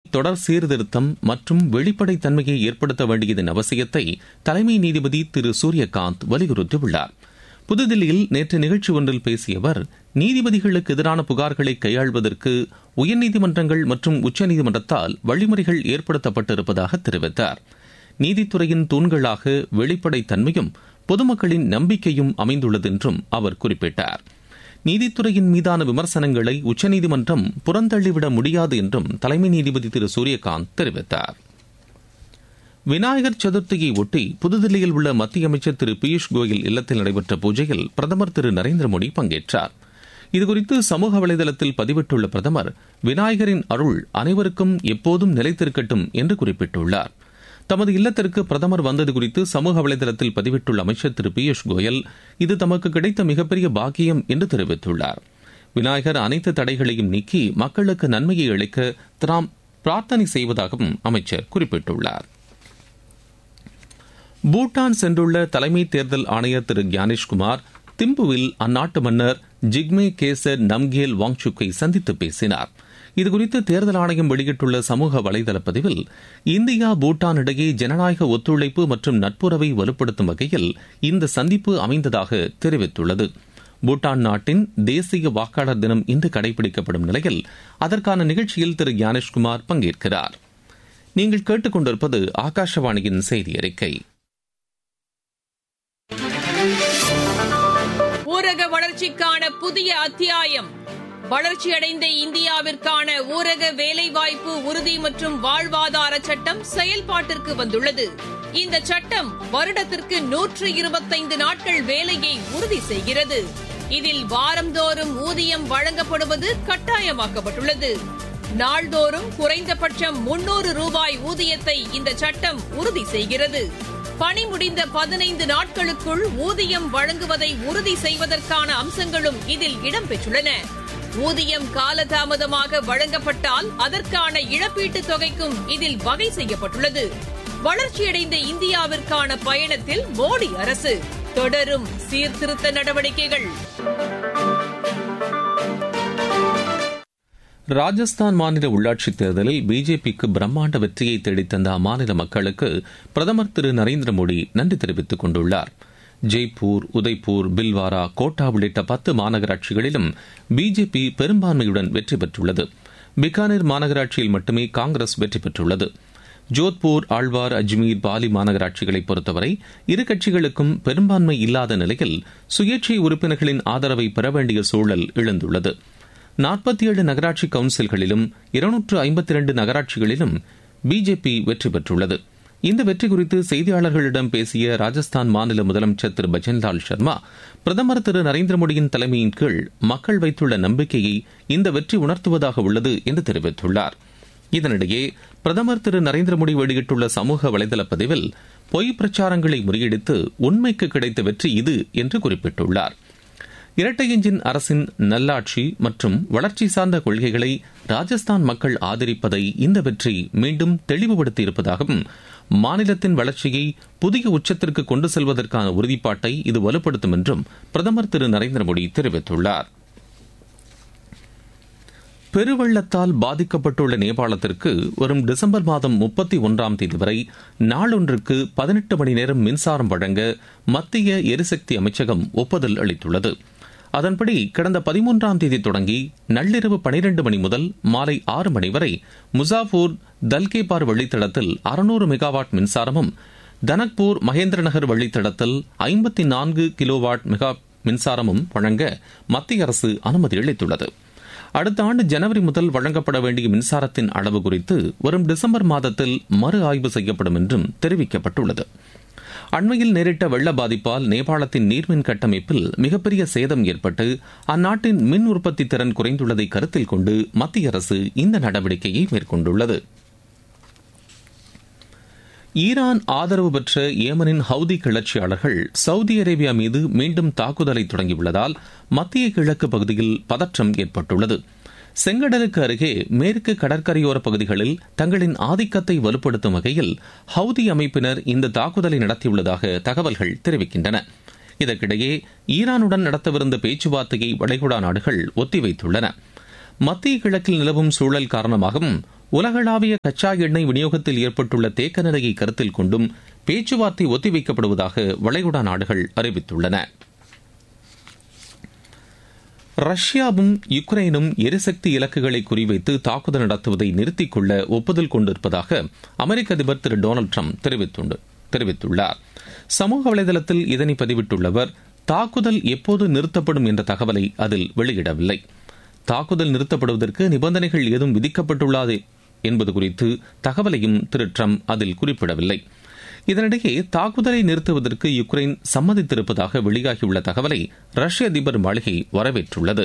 தொடர் சீர்திருத்தம் மற்றும் வெளிப்படைத்தன்மையை ஏற்படுத்த வேண்டியதன் அவசியத்தை தலைமை நீதிபதி திரு சூரியகாந்த் வலியுறுத்தியுள்ளார் புதுதில்லியில் நேற்று நிகழ்ச்சி ஒன்றில் பேசிய அவர் நீதிபதிகளுக்கு எதிரான புகார்களை கையாள்வதற்கு உயர்நீதிமன்றங்கள் மற்றும் உச்சநீதிமன்றத்தால் வழிமுறைகள் ஏற்படுத்தப்பட்டிருப்பதாக தெரிவித்தார் நீதித்துறையின் தூண்களாக வெளிப்படைத்தன்மையும் பொதுமக்களின் நம்பிக்கையும் அமைந்துள்ளது என்றும் அவர் குறிப்பிட்டார் நீதித்துறையின் மீதான விமர்சனங்களை உச்சநீதிமன்றம் புறந்தள்ளிவிட முடியாது என்றும் தலைமை நீதிபதி திரு சூரியகாந்த் தெரிவித்தார் விநாயகர் சதுர்த்தியை ஒட்டி புதுதில்லியில் உள்ள மத்திய அமைச்சர் திரு பியூஷ் கோயல் இல்லத்தில் நடைபெற்ற பூஜையில் பிரதமர் திரு நரேந்திர மோடி பங்கேற்றார் இதுகுறித்து சமூக வலைதளத்தில் பதிவிட்டுள்ள பிரதமர் விநாயகரின் அருள் அனைவருக்கும் எப்போதும் நிலைத்திருக்கட்டும் என்று குறிப்பிட்டுள்ளார் தமது இல்லத்திற்கு பிரதமர் வந்தது குறித்து சமூக வலைதளத்தில் பதிவிட்டுள்ள அமைச்சர் திரு பியூஷ் கோயல் இது தமக்கு கிடைத்த மிகப்பெரிய பாக்கியம் என்று தெரிவித்துள்ளார் விநாயகர் அனைத்து தடைகளையும் நீக்கி மக்களுக்கு நன்மையை அளிக்க தாம் பிரார்த்தனை செய்வதாகவும் அமைச்சர் குறிப்பிட்டுள்ளார் பூட்டான் சென்றுள்ள தலைமை தேர்தல் ஆணையர் திரு கியானேஷ்குமார் திம்புவில் அந்நாட்டு மன்னர் ஜிக்மே கேசர் நம்கேல் வாங்சுக்கை சந்தித்து பேசினார் இதுகுறித்து தேர்தல் ஆணையம் வெளியிட்டுள்ள சமூக வலைதள பதிவில் இந்தியா பூட்டான் இடையே ஜனநாயக ஒத்துழைப்பு மற்றும் நட்புறவை வலுப்படுத்தும் வகையில் இந்த சந்திப்பு அமைந்ததாக தெரிவித்துள்ளது பூட்டான் நாட்டின் தேசிய வாக்காளர் தினம் இன்று கடைபிடிக்கப்படும் நிலையில் அதற்கான நிகழ்ச்சியில் திரு ஞானேஷ்குமார் பங்கேற்கிறார் நீங்கள் கேட்டுக்கொண்டிருப்பது ஆகாஷவாணியின் செய்தி அறிக்கை ஊரக வளர்ச்சிக்கான புதிய அத்தியாயம் வளர்ச்சியடைந்த இந்தியாவிற்கான ஊரக வேலைவாய்ப்பு உறுதி மற்றும் வாழ்வாதார சட்டம் செயல்பாட்டிற்கு வந்துள்ளது இந்த சட்டம் வருடத்திற்கு நூற்று இருபத்தைந்து நாட்கள் வேலையை உறுதி செய்கிறது இதில் வாரந்தோறும் ஊதியம் வழங்கப்படுவது கட்டாயமாக்கப்பட்டுள்ளது நாள்தோறும் குறைந்தபட்சம் முன்னூறு ரூபாய் ஊதியத்தை இந்த சட்டம் உறுதி செய்கிறது பணி முடிந்த பதினைந்து நாட்களுக்குள் ஊதியம் வழங்குவதை உறுதி செய்வதற்கான அம்சங்களும் இதில் இடம்பெற்றுள்ளன ஊதியம் காலதாமதமாக வழங்கப்பட்டால் அதற்கான இழப்பீட்டுத் தொகைக்கும் இதில் வகை செய்யப்பட்டுள்ளது வளர்ச்சியடைந்த இந்தியாவிற்கான பயணத்தில் மோடி அரசு தொடரும் சீர்திருத்த நடவடிக்கைகள் ராஜஸ்தான் மாநில உள்ளாட்சித் தேர்தலில் பிஜேபிக்கு பிரம்மாண்ட வெற்றியை தேடித்தந்த அம்மாநில மக்களுக்கு பிரதமர் திரு நரேந்திர மோடி நன்றி தெரிவித்துக் கொண்டுள்ளார் ஜெய்ப்பூர் உதய்பூர் பில்வாரா கோட்டா உள்ளிட்ட பத்து மாநகராட்சிகளிலும் பிஜேபி பெரும்பான்மையுடன் வெற்றி பெற்றுள்ளது பிகானேர் மாநகராட்சியில் மட்டுமே காங்கிரஸ் வெற்றி பெற்றுள்ளது ஜோத்பூர் ஆழ்வார் அஜ்மீர் பாலி மாநகராட்சிகளை பொறுத்தவரை இரு கட்சிகளுக்கும் பெரும்பான்மை இல்லாத நிலையில் சுயேட்சை உறுப்பினர்களின் ஆதரவை பெற வேண்டிய சூழல் எழுந்துள்ளது நாற்பத்தி ஏழு நகராட்சி கவுன்சில்களிலும் இருநூற்று ஐம்பத்தி இரண்டு நகராட்சிகளிலும் பிஜேபி வெற்றி பெற்றுள்ளது இந்த வெற்றி குறித்து செய்தியாளர்களிடம் பேசிய ராஜஸ்தான் மாநில முதலமைச்சர் திரு பஜன்லால் சர்மா பிரதமர் திரு நரேந்திர மோடியின் தலைமையின் கீழ் மக்கள் வைத்துள்ள நம்பிக்கையை இந்த வெற்றி உணர்த்துவதாக உள்ளது என்று தெரிவித்துள்ளார் இதனிடையே பிரதமர் திரு நரேந்திர மோடி வெளியிட்டுள்ள சமூக வலைதள பதிவில் பொய் பிரச்சாரங்களை முறியடித்து உண்மைக்கு கிடைத்த வெற்றி இது என்று குறிப்பிட்டுள்ளார் இரட்டை எஞ்சின் அரசின் நல்லாட்சி மற்றும் வளர்ச்சி சார்ந்த கொள்கைகளை ராஜஸ்தான் மக்கள் ஆதரிப்பதை இந்த வெற்றி மீண்டும் தெளிவுபடுத்தியிருப்பதாகவும் மாநிலத்தின் வளர்ச்சியை புதிய உச்சத்திற்கு கொண்டு செல்வதற்கான உறுதிப்பாட்டை இது வலுப்படுத்தும் என்றும் பிரதமர் திரு நரேந்திர மோடி தெரிவித்துள்ளார் பெருவெள்ளத்தால் பாதிக்கப்பட்டுள்ள நேபாளத்திற்கு வரும் டிசம்பர் மாதம் முப்பத்தி ஒன்றாம் தேதி வரை நாளொன்றுக்கு பதினெட்டு மணி நேரம் மின்சாரம் வழங்க மத்திய எரிசக்தி அமைச்சகம் ஒப்புதல் அளித்துள்ளது அதன்படி கடந்த பதிமூன்றாம் தேதி தொடங்கி நள்ளிரவு பனிரெண்டு மணி முதல் மாலை ஆறு மணி வரை முசாஃபூர் தல்கேபார் வழித்தடத்தில் அறுநூறு மெகாவாட் மின்சாரமும் தனக்பூர் மகேந்திரநகர் வழித்தடத்தில் ஐம்பத்தி நான்கு கிலோவாட் மெகா மின்சாரமும் வழங்க மத்திய அரசு அனுமதி அளித்துள்ளது அடுத்த ஆண்டு ஜனவரி முதல் வழங்கப்பட வேண்டிய மின்சாரத்தின் அளவு குறித்து வரும் டிசம்பர் மாதத்தில் மறு ஆய்வு செய்யப்படும் என்றும் தெரிவிக்கப்பட்டுள்ளது அண்மையில் நேரிட்ட வெள்ள பாதிப்பால் நேபாளத்தின் நீர்மின் கட்டமைப்பில் மிகப்பெரிய சேதம் ஏற்பட்டு அந்நாட்டின் மின் உற்பத்தி திறன் குறைந்துள்ளதை கருத்தில் கொண்டு மத்திய அரசு இந்த நடவடிக்கையை மேற்கொண்டுள்ளது ஈரான் ஆதரவு பெற்ற ஏமனின் ஹவுதி கிளர்ச்சியாளர்கள் சவுதி அரேபியா மீது மீண்டும் தாக்குதலை தொடங்கியுள்ளதால் மத்திய கிழக்கு பகுதியில் பதற்றம் ஏற்பட்டுள்ளது செங்கடலுக்கு அருகே மேற்கு கடற்கரையோர பகுதிகளில் தங்களின் ஆதிக்கத்தை வலுப்படுத்தும் வகையில் ஹவுதி அமைப்பினர் இந்த தாக்குதலை நடத்தியுள்ளதாக தகவல்கள் தெரிவிக்கின்றன இதற்கிடையே ஈரானுடன் நடத்தவிருந்த பேச்சுவார்த்தையை வளைகுடா நாடுகள் ஒத்திவைத்துள்ளன மத்திய கிழக்கில் நிலவும் சூழல் காரணமாகவும் உலகளாவிய கச்சா எண்ணெய் விநியோகத்தில் ஏற்பட்டுள்ள தேக்க நிலையை கருத்தில் கொண்டும் பேச்சுவார்த்தை ஒத்திவைக்கப்படுவதாக வளைகுடா நாடுகள் அறிவித்துள்ளன ரஷ்யாவும் யுக்ரைனும் எரிசக்தி இலக்குகளை குறிவைத்து தாக்குதல் நடத்துவதை நிறுத்திக் கொள்ள ஒப்புதல் கொண்டிருப்பதாக அமெரிக்க அதிபர் திரு டொனால்டு ட்ரம்ப் தெரிவித்துள்ளார் சமூக வலைதளத்தில் இதனை பதிவிட்டுள்ள தாக்குதல் எப்போது நிறுத்தப்படும் என்ற தகவலை அதில் வெளியிடவில்லை தாக்குதல் நிறுத்தப்படுவதற்கு நிபந்தனைகள் ஏதும் விதிக்கப்பட்டுள்ளது என்பது குறித்து தகவலையும் திரு ட்ரம்ப் அதில் குறிப்பிடவில்லை இதனிடையே தாக்குதலை நிறுத்துவதற்கு யுக்ரைன் சம்மதித்திருப்பதாக வெளியாகியுள்ள தகவலை ரஷ்ய அதிபர் மாளிகை வரவேற்றுள்ளது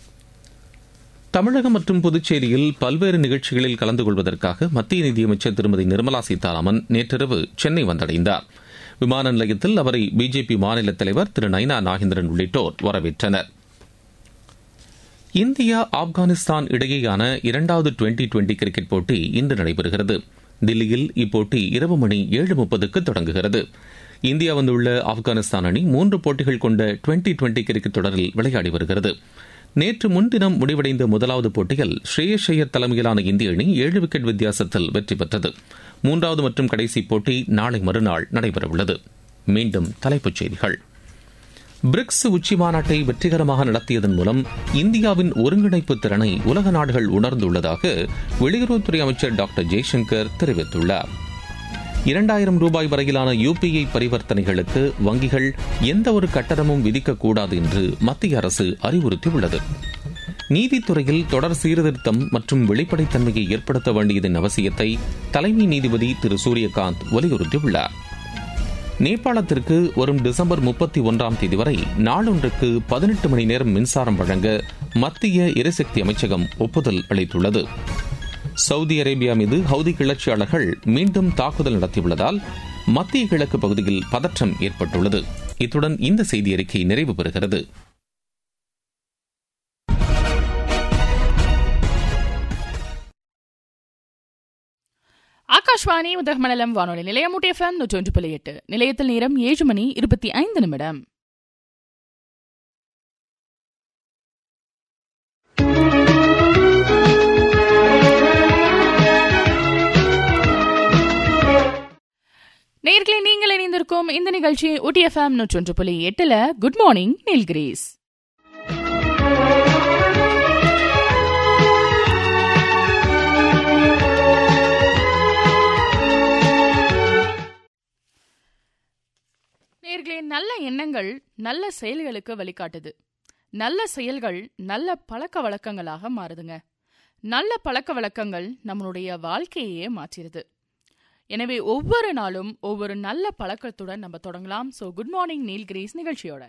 தமிழகம் மற்றும் புதுச்சேரியில் பல்வேறு நிகழ்ச்சிகளில் கலந்து கொள்வதற்காக மத்திய நிதியமைச்சர் திருமதி நிர்மலா சீதாராமன் நேற்றிரவு சென்னை வந்தடைந்தார் விமான நிலையத்தில் அவரை பிஜேபி மாநில தலைவர் திரு நைனா நாகேந்திரன் உள்ளிட்டோர் வரவேற்றனர் இந்தியா ஆப்கானிஸ்தான் இடையேயான இரண்டாவது டுவெண்டி டுவெண்டி கிரிக்கெட் போட்டி இன்று நடைபெறுகிறது தில்லியில் இப்போட்டி இரவு மணி ஏழு முப்பதுக்கு தொடங்குகிறது இந்தியா வந்துள்ள ஆப்கானிஸ்தான் அணி மூன்று போட்டிகள் கொண்ட டுவெண்டி டுவெண்டி கிரிக்கெட் தொடரில் விளையாடி வருகிறது நேற்று முன்தினம் முடிவடைந்த முதலாவது போட்டியில் ஸ்ரேயஸ் ஐயர் தலைமையிலான இந்திய அணி ஏழு விக்கெட் வித்தியாசத்தில் வெற்றி பெற்றது மூன்றாவது மற்றும் கடைசி போட்டி நாளை மறுநாள் நடைபெறவுள்ளது மீண்டும் தலைப்புச் செய்திகள் பிரிக்ஸ் உச்சி மாநாட்டை வெற்றிகரமாக நடத்தியதன் மூலம் இந்தியாவின் ஒருங்கிணைப்பு திறனை உலக நாடுகள் உணர்ந்துள்ளதாக வெளியுறவுத்துறை அமைச்சர் டாக்டர் ஜெய்சங்கர் தெரிவித்துள்ளார் இரண்டாயிரம் ரூபாய் வரையிலான யுபிஐ பரிவர்த்தனைகளுக்கு வங்கிகள் எந்த ஒரு கட்டணமும் விதிக்கக்கூடாது என்று மத்திய அரசு அறிவுறுத்தியுள்ளது நீதித்துறையில் தொடர் சீர்திருத்தம் மற்றும் வெளிப்படைத்தன்மையை ஏற்படுத்த வேண்டியதன் அவசியத்தை தலைமை நீதிபதி திரு சூரியகாந்த் வலியுறுத்தியுள்ளார் நேபாளத்திற்கு வரும் டிசம்பர் முப்பத்தி ஒன்றாம் தேதி வரை நாளொன்றுக்கு பதினெட்டு மணி நேரம் மின்சாரம் வழங்க மத்திய எரிசக்தி அமைச்சகம் ஒப்புதல் அளித்துள்ளது சவுதி அரேபியா மீது ஹவுதி கிளர்ச்சியாளர்கள் மீண்டும் தாக்குதல் நடத்தியுள்ளதால் மத்திய கிழக்கு பகுதியில் பதற்றம் ஏற்பட்டுள்ளது இத்துடன் இந்த செய்தி அறிக்கை நிறைவு பெறுகிறது ஆகாஷ்வாணி உதகமண்டலம் வானொலி நிலையம் எஃப்எம் நூற்றி ஒன்று புள்ளி எட்டு நிலையத்தில் நேரம் ஏழு மணி இருபத்தி ஐந்து நிமிடம் நேர்களை நீங்கள் இணைந்திருக்கும் இந்த நிகழ்ச்சி ஊட்டி எஃப்எம் நூற்றி ஒன்று புள்ளி எட்டுல குட் மார்னிங் நீல்கிரீஸ் நேர்களே நல்ல எண்ணங்கள் நல்ல செயல்களுக்கு வழிகாட்டுது நல்ல செயல்கள் நல்ல பழக்க வழக்கங்களாக மாறுதுங்க நல்ல பழக்க வழக்கங்கள் நம்மளுடைய வாழ்க்கையே மாற்றிடுது எனவே ஒவ்வொரு நாளும் ஒவ்வொரு நல்ல பழக்கத்துடன் நம்ம தொடங்கலாம் so good morning Nilgiris நிகழ்ச்சியோட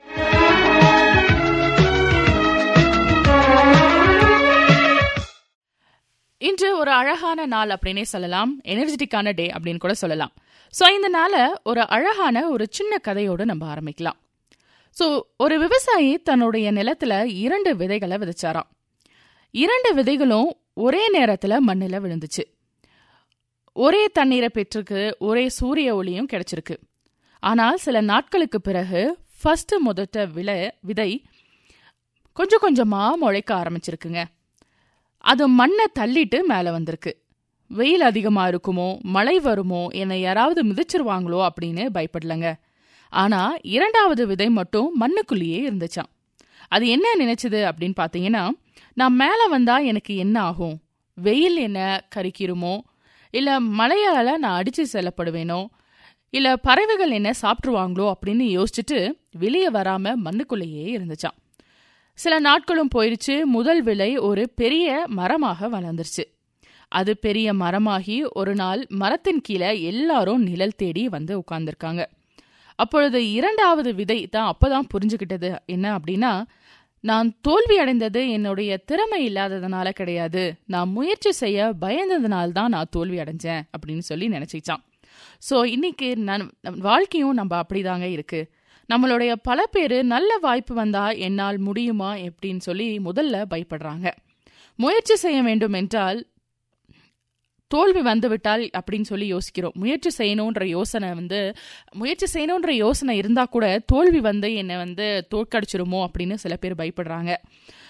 இன்று ஒரு அழகான நாள் அப்படின்னே சொல்லலாம் எனர்ஜெட்டிக்கான டே அப்படின்னு கூட சொல்லலாம் ஸோ இந்த நாளை ஒரு அழகான ஒரு சின்ன கதையோடு நம்ம ஆரம்பிக்கலாம் ஸோ ஒரு விவசாயி தன்னுடைய நிலத்துல இரண்டு விதைகளை விதைச்சாராம் இரண்டு விதைகளும் ஒரே நேரத்தில் மண்ணில் விழுந்துச்சு ஒரே தண்ணீரை பெற்றுக்கு ஒரே சூரிய ஒளியும் கிடைச்சிருக்கு ஆனால் சில நாட்களுக்கு பிறகு ஃபர்ஸ்ட் முதட்ட விலை விதை கொஞ்சம் கொஞ்சமாக முளைக்க ஆரம்பிச்சிருக்குங்க அது மண்ணை தள்ளிட்டு மேலே வந்திருக்கு வெயில் அதிகமாக இருக்குமோ மழை வருமோ என்னை யாராவது மிதிச்சிருவாங்களோ அப்படின்னு பயப்படலங்க ஆனால் இரண்டாவது விதை மட்டும் மண்ணுக்குள்ளேயே இருந்துச்சான் அது என்ன நினைச்சது அப்படின்னு பார்த்தீங்கன்னா நான் மேலே வந்தா எனக்கு என்ன ஆகும் வெயில் என்ன கரிக்கிருமோ இல்லை மழையால் நான் அடித்து செல்லப்படுவேனோ இல்லை பறவைகள் என்ன சாப்பிட்ருவாங்களோ அப்படின்னு யோசிச்சுட்டு வெளியே வராமல் மண்ணுக்குள்ளேயே இருந்துச்சான் சில நாட்களும் போயிடுச்சு முதல் விலை ஒரு பெரிய மரமாக வளர்ந்துருச்சு அது பெரிய மரமாகி ஒரு நாள் மரத்தின் கீழே எல்லாரும் நிழல் தேடி வந்து உட்கார்ந்துருக்காங்க அப்பொழுது இரண்டாவது விதை தான் அப்பதான் புரிஞ்சுக்கிட்டது என்ன அப்படின்னா நான் தோல்வி அடைந்தது என்னுடைய திறமை இல்லாததுனால கிடையாது நான் முயற்சி செய்ய பயந்ததுனால தான் நான் தோல்வி அடைஞ்சேன் அப்படின்னு சொல்லி நினைச்சிச்சான் ஸோ இன்னைக்கு நான் வாழ்க்கையும் நம்ம அப்படிதாங்க இருக்கு நம்மளுடைய பல பேர் நல்ல வாய்ப்பு வந்தா என்னால் முடியுமா எப்படின்னு சொல்லி முதல்ல பயப்படுறாங்க முயற்சி செய்ய வேண்டும் என்றால் தோல்வி வந்துவிட்டால் அப்படின்னு சொல்லி யோசிக்கிறோம் முயற்சி செய்யணுன்ற யோசனை வந்து முயற்சி செய்யணுன்ற யோசனை இருந்தால் கூட தோல்வி வந்து என்னை வந்து தோற்கடிச்சிருமோ அப்படின்னு சில பேர் பயப்படுறாங்க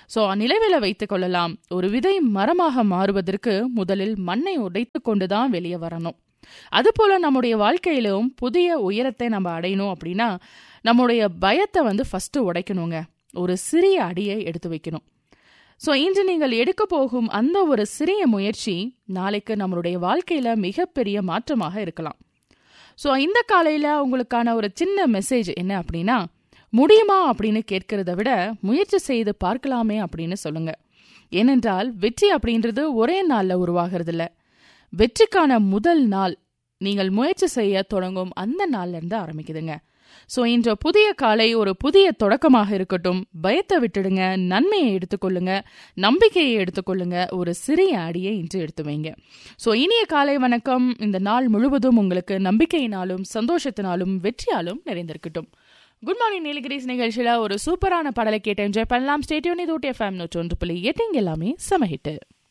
ஸோ நிலவில வைத்துக் கொள்ளலாம் ஒரு விதை மரமாக மாறுவதற்கு முதலில் மண்ணை உடைத்து கொண்டுதான் வெளியே வரணும் அதுபோல நம்முடைய வாழ்க்கையிலும் புதிய உயரத்தை நம்ம அடையணும் அப்படின்னா நம்முடைய பயத்தை வந்து ஃபர்ஸ்ட் உடைக்கணுங்க ஒரு சிறிய அடியை எடுத்து வைக்கணும் ஸோ இன்று நீங்கள் எடுக்க போகும் அந்த ஒரு சிறிய முயற்சி நாளைக்கு நம்மளுடைய வாழ்க்கையில மிகப்பெரிய மாற்றமாக இருக்கலாம் ஸோ இந்த காலையில உங்களுக்கான ஒரு சின்ன மெசேஜ் என்ன அப்படின்னா முடியுமா அப்படின்னு கேட்கிறத விட முயற்சி செய்து பார்க்கலாமே அப்படின்னு சொல்லுங்க ஏனென்றால் வெற்றி அப்படின்றது ஒரே நாள்ல உருவாகிறது இல்ல வெற்றிக்கான முதல் நாள் நீங்கள் முயற்சி செய்ய தொடங்கும் அந்த நாள்ல இருந்து ஆரம்பிக்குதுங்க ஸோ இன்ற புதிய காலை ஒரு புதிய தொடக்கமாக இருக்கட்டும் பயத்தை விட்டுடுங்க நன்மையை எடுத்துக்கொள்ளுங்க நம்பிக்கையை எடுத்துக்கொள்ளுங்க ஒரு சிறிய அடியை இன்று எடுத்து வைங்க ஸோ இனிய காலை வணக்கம் இந்த நாள் முழுவதும் உங்களுக்கு நம்பிக்கையினாலும் சந்தோஷத்தினாலும் வெற்றியாலும் நிறைந்திருக்கட்டும் குட் மார்னிங் நீலகிரிஸ் நிகழ்ச்சியில ஒரு சூப்பரான பாடலை கேட்டு என்ஜாய் பண்ணலாம் ஸ்டேடியோனி தூட்டி எஃப்எம் நூற்றி ஒன்று புள்ளி எட்டு இங்க எல்லாமே சமஹிட்டு